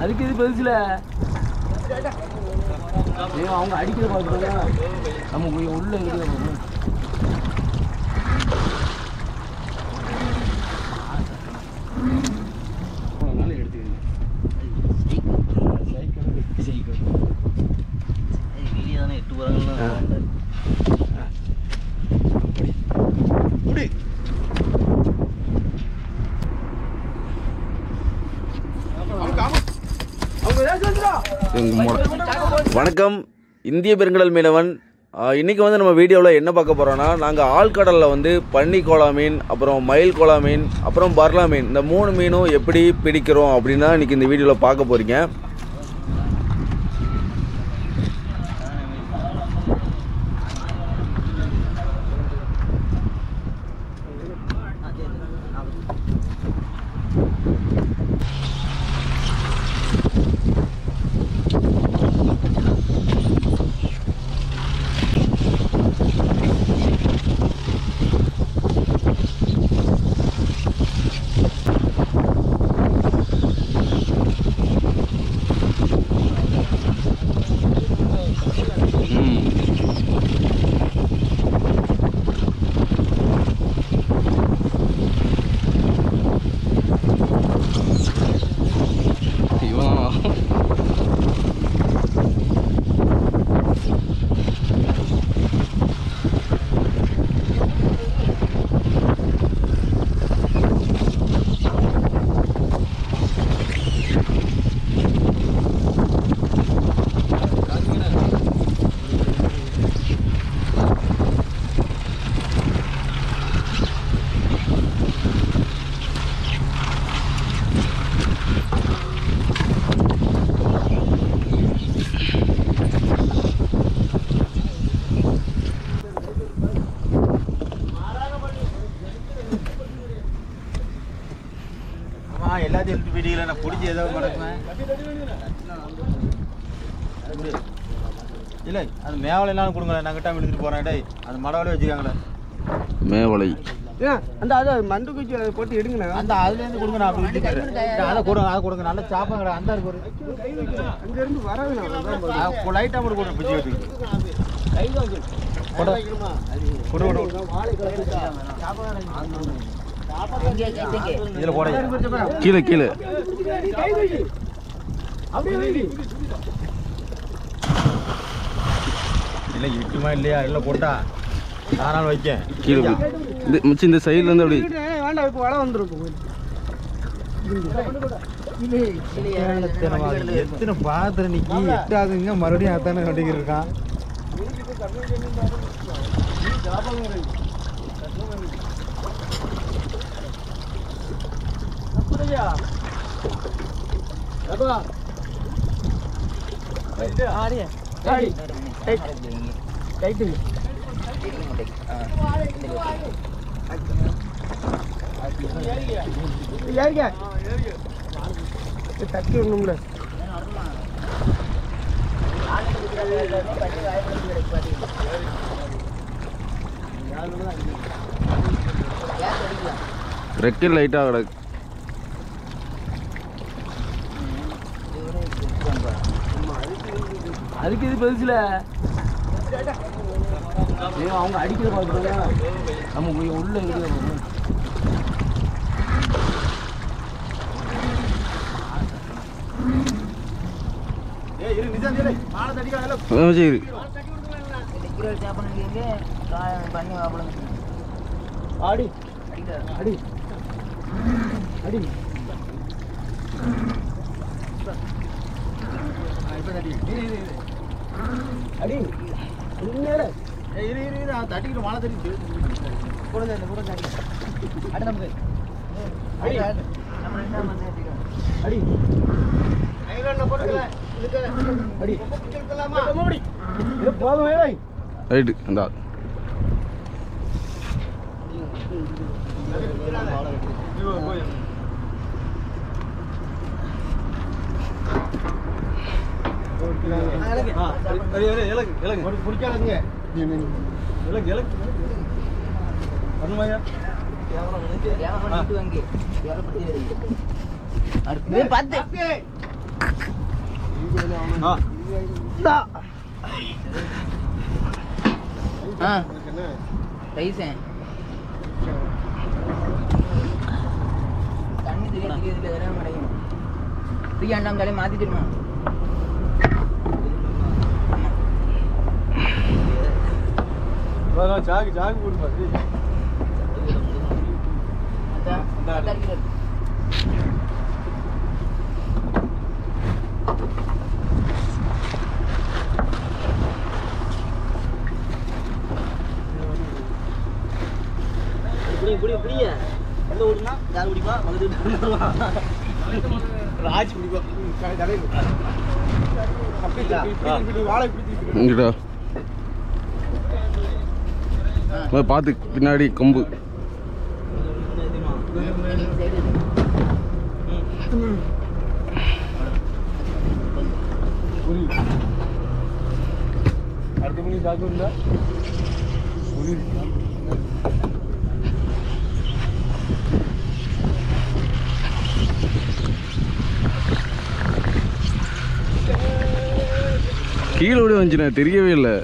அதுக்கு இது பெருசுல ஏங்க அவங்க அடிக்கிற பார்க்குறாங்க நம்ம போய் உள்ள இருக்கிற பார்க்கணும் அதனால எடுத்துக்கங்க சைக்கிள் சைக்கிள் வெளியே தானே எட்டு போகிறாங்கன்னு குடி வணக்கம் இந்திய பெருங்கடல் மீனவன் ஆஹ் இன்னைக்கு வந்து நம்ம வீடியோவில் என்ன பார்க்க போகிறோம்னா நாங்கள் ஆழ்கடலில் வந்து பன்னி கோலா மீன் அப்புறம் மயில் கோலா மீன் அப்புறம் பர்லா மீன் இந்த மூணு மீனும் எப்படி பிடிக்கிறோம் அப்படின்னு தான் இன்னைக்கு இந்த வீடியோவில் பார்க்க போகிறீங்க ஆமா எல்லாத்தையும் எடுத்து வீடியோல நான் பிடிச்சி ஏதோ மடக்குவேன் இல்லை அது மேவலை எல்லாம் கொடுங்களேன் நான் கிட்ட எடுத்துட்டு போறேன் டேய் அந்த மடவலை வச்சுக்காங்களே மேவலை அந்த அதை மண்டு குச்சி அதை போட்டு எடுங்கண்ணா அந்த அதுல இருந்து கொடுங்க நான் அப்படி எடுத்துக்கிறேன் அதை கொடுங்க அதை கொடுங்க நல்லா சாப்பாங்க அந்த இருக்கு ஒரு அங்க இருந்து வரவேணா லைட்டாக மட்டும் கொடுங்க பிச்சு வச்சுக்கிட்டு கொடு கொடு கொடு இதில் போட கீழே கீழே இல்லை இருக்குமா இல்லையா இல்லை போட்டா நானால் வைக்கேன் கீழே போய். இந்த மிச்சம் இந்த சைட்லேருந்து அப்படி வேண்டாம் இப்போ வள வந்துருக்கும் எத்தனை பாத்திரம் நிக்கி எட்டாதுங்க மறுபடியும் அத்தானே கட்டிக்கிட்டு இருக்கான் தட்டி விடணும்ல ரெக்கை லைட்டாக கிடக்கு அதுக்கு இது பெருசுல ஏங்க அவங்க அடிக்கிற பார்க்குறாங்க நம்ம போய் உள்ள இருக்கிற பார்க்கணும் ஏய் இரு நிஜம் இல்லை மாலை தடிக்கலாம் இல்லை அதான் சரி ஆடி அடி அடி அடி உண்மையில ஏய் இரு இரு இரு அவன் தட்டிக்கிட்டு மாலை தட்டி கொடுங்க இந்த கொடுங்க அடி அடி நமக்கு அடி அடி அடி அடி இது போதும் ஏய் ரைட்டு அந்த பிடிக்காதீங்க இலக்கு இலக்கு வரணுமாய்யா பத்து ஆ ரைஸேன் தண்ணி தெரியாது தெரியாது இல்லை வர மாட்டேங்குது தூக்கி அண்டாம் தலையை மாற்றி தருமா ஜாகு ஜாகு போடுமா புடி புடி புடிய எந்த ஓடுனா யார் குடிப்பா மகது ராஜ் பிடிக்கும் வாழை பிடிச்சிட்டு இங்கடா பார்த்து பின்னாடி கொம்பு அடுத்த மணி ஜாகு இருந்தா கீழே விட வந்துச்சுண்ணே தெரியவே இல்லை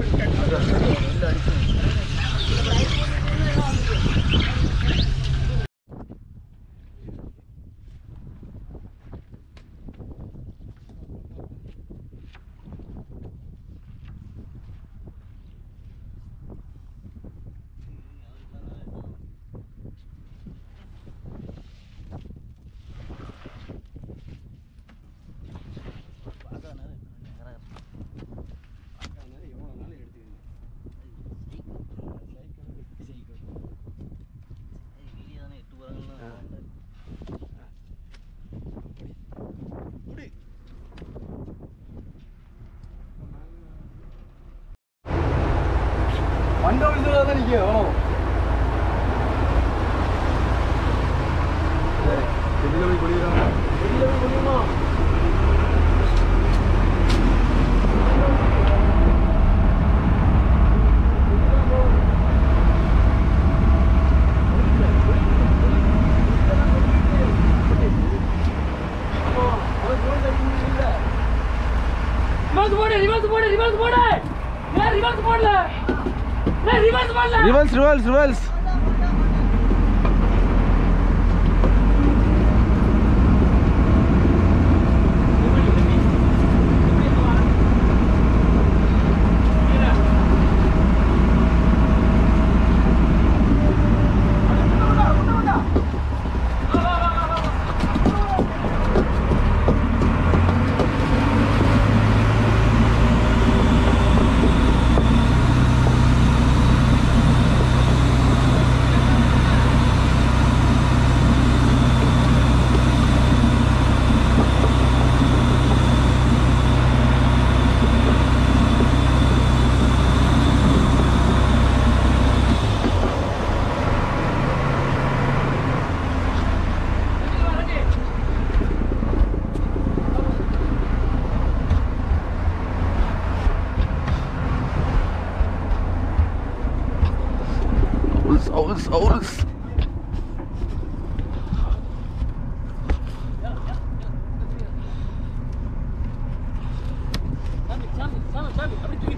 மண்டை விழுந்தா தான் நிற்கும் வேணும் வெளியில் போய் குடிக்கிறாங்க வெளியில் போய் குடிக்கணுமா ரிவர்ஸ் போடு ரிவர்ஸ் போடு ரிவர்ஸ் போடு ஏன் ரிவர்ஸ் போடல ஏன் ரிவர்ஸ் போடல ரிவல்ஸ் ரிவல்ஸ் ரிவல்ஸ் Owls, owls. சாமி சாமி சாமி சாமி அப்படி தூக்கி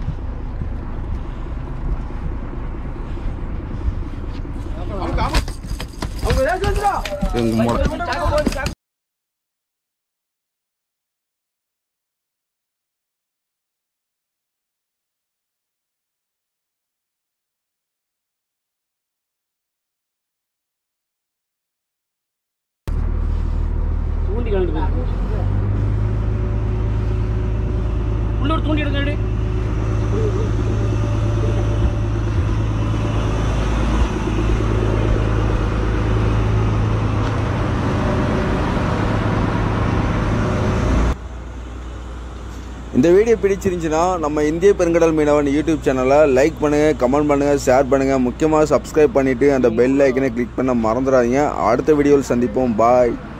அவங்க ஏதாச்சும் வந்துடா எங்க மொட தூண்டி கலந்து போயிருக்கு உள்ள ஒரு தூண்டி எடுங்க இந்த வீடியோ பிடிச்சிருந்துச்சுன்னா நம்ம இந்திய பெருங்கடல் மீனவன் யூடியூப் சேனலை லைக் பண்ணுங்கள் கமெண்ட் பண்ணுங்கள் ஷேர் பண்ணுங்கள் முக்கியமாக சப்ஸ்கிரைப் பண்ணிவிட்டு அந்த பெல் ஐக்கனை கிளிக் பண்ண மறந்துடாதீங்க அடுத்த வீடியோவில் சந்திப்போம் பாய்